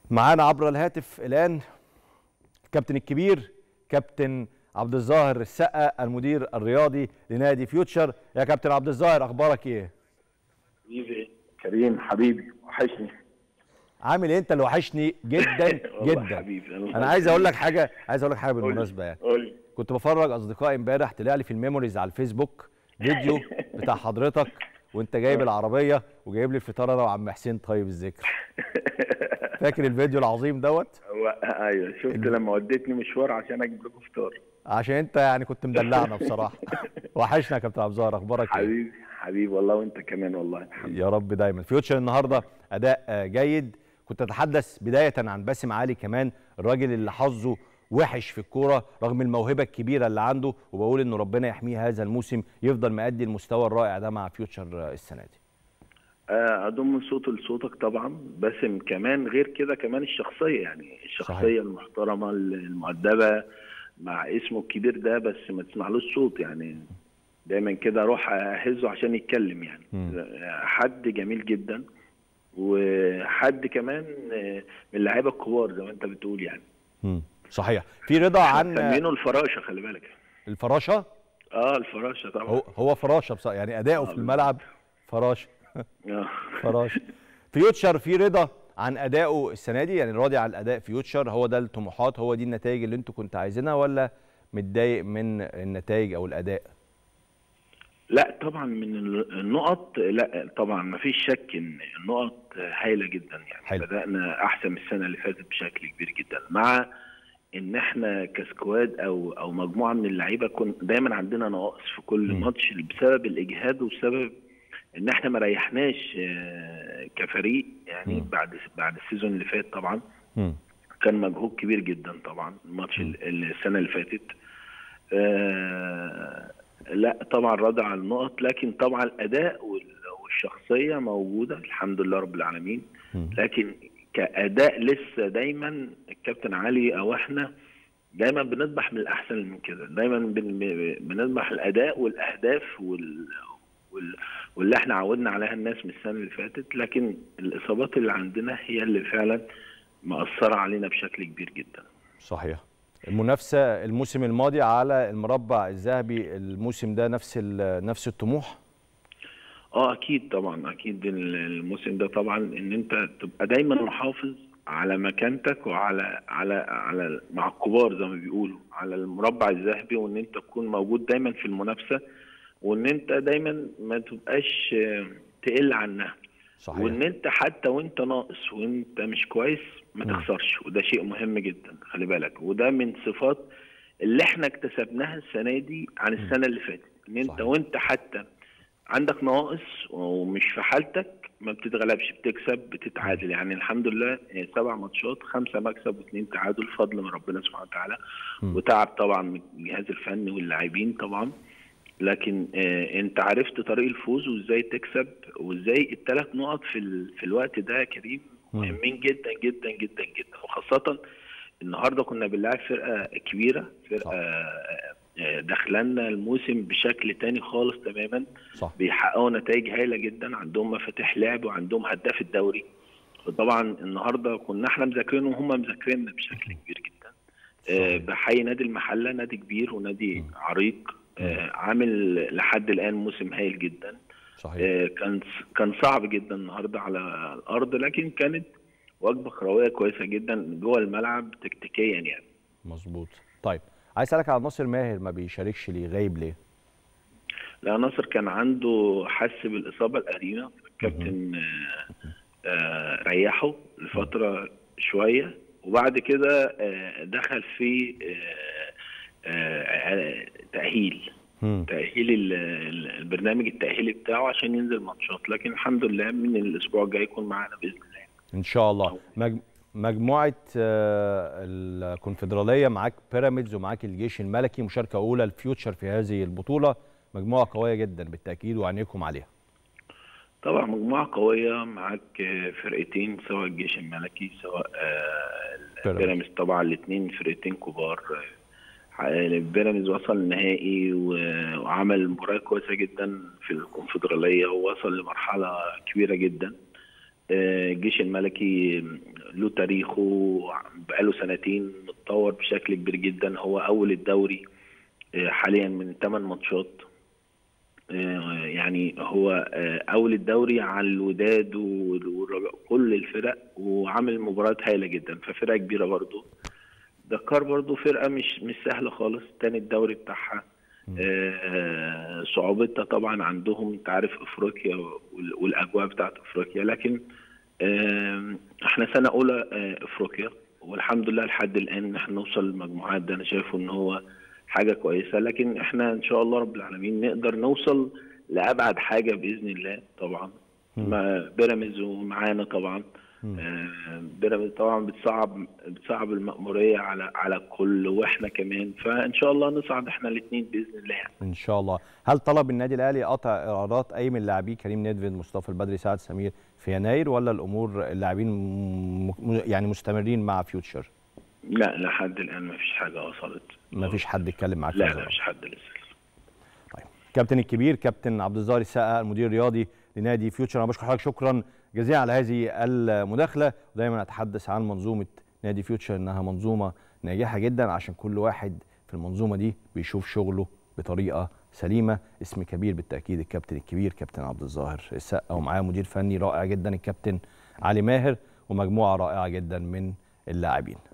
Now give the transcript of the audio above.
معانا عبر الهاتف الان الكابتن الكبير كابتن عبد الظاهر السقا المدير الرياضي لنادي فيوتشر يا كابتن عبد الظاهر اخبارك ايه حبيبي كريم حبيبي وحشني عامل ايه انت اللي وحشني جدا والله جدا حبيبي انا عايز اقول لك حاجه عايز اقول لك حاجه بالمناسبه يعني قول لي كنت بفرج اصدقائي امبارح طلع لي في الميموريز على الفيسبوك فيديو بتاع حضرتك وانت جايب العربيه وجايب لي الفطار انا وعم حسين طيب الذكر فاكر الفيديو العظيم دوت هو ايوه شفت لما وديتني مشوار عشان اجيب لكم فطار عشان انت يعني كنت مدلعنا بصراحه وحشنا يا كابتن عبد الظاهر اخبارك ايه حبيبي حبيبي والله وانت كمان والله الحمد يا رب دايما فيوتشر النهارده اداء آه، جيد كنت اتحدث بدايه عن باسم علي كمان الراجل اللي حظه وحش في الكوره رغم الموهبه الكبيره اللي عنده وبقول انه ربنا يحميه هذا الموسم يفضل مأدي المستوى الرائع ده مع فيوتشر آه، السنه دي آه، اضم صوت لصوتك طبعا باسم كمان غير كده كمان الشخصيه يعني الشخصيه صحيح. المحترمه المؤدبه مع اسمه الكبير ده بس ما تسمعلوش صوت يعني دايما كده اروح اهزه عشان يتكلم يعني مم. حد جميل جدا وحد كمان آه، من اللعيبه الكبار زي ما انت بتقول يعني مم. صحيح في رضا عن آه، مسمينه الفراشه خلي بالك الفراشه اه الفراشه طبعا هو هو فراشه بصراحه يعني اداؤه في الملعب فراشه آه. فراشه فيوتشر في رضا عن ادائه السنه دي يعني راضي عن الاداء فيوتشر هو ده الطموحات هو دي النتائج اللي انتوا كنتوا عايزينها ولا متضايق من النتائج او الاداء لا طبعا من النقط لا طبعا ما فيش شك ان النقط هايله جدا يعني حلو. بدانا احسن من السنه اللي فاتت بشكل كبير جدا مع ان احنا كسكواد او او مجموعه من اللعيبه كن دايما عندنا نواقص في كل مم. ماتش بسبب الاجهاد وبسبب ان احنا ما ريحناش آه، كفريق يعني مم. بعد بعد السيزون اللي فات طبعا مم. كان مجهود كبير جدا طبعا الماتش مم. ال- السنه اللي فاتت آه لا طبعا راضي على النقط لكن طبعا الاداء وال- والشخصيه موجوده الحمد لله رب العالمين مم. لكن كاداء لسه دايما الكابتن علي او احنا دايما بنذبح من الاحسن من كده دايما بن- بنذبح الاداء والاهداف وال وال- واللي احنا عودنا عليها الناس من السنه اللي فاتت لكن الاصابات اللي عندنا هي اللي فعلا مأثرة علينا بشكل كبير جدا صحيح المنافسه الموسم الماضي على المربع الذهبي الموسم ده نفس ال- نفس الطموح اه اكيد طبعا اكيد ال- الموسم ده طبعا ان انت تبقى دايما محافظ على مكانتك وعلى على على مع الكبار زي ما بيقولوا على المربع الذهبي وان انت تكون موجود دايما في المنافسه وان انت دايما ما تبقاش آه، تقل عنها صحيح وان انت حتى وانت ناقص وانت مش كويس ما مم. تخسرش وده شيء مهم جدا خلي بالك وده من صفات اللي احنا اكتسبناها السنه دي عن السنه اللي فاتت ان انت صحيح. وانت حتى عندك نواقص ومش في حالتك ما بتتغلبش بتكسب بتتعادل يعني الحمد لله آه، سبع ماتشات خمسه مكسب واثنين تعادل فضل من ربنا سبحانه وتعالى مم. وتعب طبعا من الجهاز الفني واللاعبين طبعا لكن آه انت عرفت طريق الفوز وازاي تكسب وازاي الثلاث نقط في ال... في الوقت ده يا كريم مم. مهمين جدا جدا جدا جدا وخاصه النهارده كنا بنلاعب فرقه كبيره فرقه آه، آه، داخلنا الموسم بشكل تاني خالص تماما صح بيحققوا نتائج هايله جدا عندهم مفاتيح لعب وعندهم هداف الدوري وطبعا النهارده كنا احنا مذاكرين وهم مذاكريننا بشكل كبير جدا آه، بحيي نادي المحله نادي كبير ونادي مم. عريق آه، عامل لحد الان موسم هايل جدا صحيح آه، كان كان صعب جدا النهارده على الارض لكن كانت وجبه كرويه كويسه جدا جوه الملعب تكتيكيا يعني مظبوط طيب عايز اسالك على ناصر ماهر ما بيشاركش ليه غايب ليه لا ناصر كان عنده حس بالاصابه القديمه الكابتن آه، آه، ريحه لفتره شويه وبعد كده آه، دخل في آه، آه، تاهيل مم. تاهيل ال- ال- البرنامج التاهيلي بتاعه عشان ينزل ماتشات لكن الحمد لله من الاسبوع الجاي يكون معانا باذن الله ان شاء الله مج... مجموعه آه، الكونفدراليه معاك بيراميدز ومعاك الجيش الملكي مشاركه اولى الفيوتشر في هذه البطوله مجموعه قويه جدا بالتاكيد وعينيكم عليها طبعا مجموعة قوية معاك آه، فرقتين سواء الجيش الملكي سواء آه، بيراميدز. بيراميدز طبعا الاثنين فرقتين كبار آه، بيراميدز وصل النهائي و- وعمل مباراة كويسة جدا في الكونفدرالية ووصل لمرحلة كبيرة جدا آه، الجيش الملكي له تاريخه بقاله سنتين متطور بشكل كبير جدا هو اول الدوري آه، حاليا من 8 ماتشات آه، يعني هو آه، اول الدوري على الوداد وكل الفرق وعامل مباريات هايله جدا ففرقه كبيره برضه دكار برضه فرقه مش مش سهله خالص تاني الدوري بتاعها آه، صعوبتها طبعا عندهم انت عارف افريقيا وال- والاجواء بتاعت افريقيا لكن آه، احنا سنه اولى آه، افريقيا والحمد لله لحد الان ان احنا نوصل للمجموعات ده انا شايفه ان هو حاجه كويسه لكن احنا ان شاء الله رب العالمين نقدر نوصل لابعد حاجه باذن الله طبعا مع بيراميدز ومعانا طبعا آه، بيراميدز طبعا بتصعب بتصعب المأمورية على على الكل واحنا كمان فان شاء الله نصعد احنا الاثنين باذن الله يعني. ان شاء الله هل طلب النادي الاهلي قطع ايرادات اي من لاعبيه كريم نيدفيد مصطفى البدري سعد سمير في يناير ولا الامور اللاعبين م- م- يعني مستمرين مع فيوتشر لا لحد الان ما فيش حاجه وصلت ما فيش حد اتكلم معاك في لا هذا لا الأمر. مش حد لسه طيب كابتن الكبير كابتن عبد الظاهر السقا المدير الرياضي لنادي فيوتشر انا بشكر حضرتك شكرا جزيلا على هذه المداخله ودايما اتحدث عن منظومه نادي فيوتشر انها منظومه ناجحه جدا عشان كل واحد في المنظومه دي بيشوف شغله بطريقه سليمه اسم كبير بالتاكيد الكابتن الكبير كابتن عبد الظاهر السقا ومعاه مدير فني رائع جدا الكابتن علي ماهر ومجموعه رائعه جدا من اللاعبين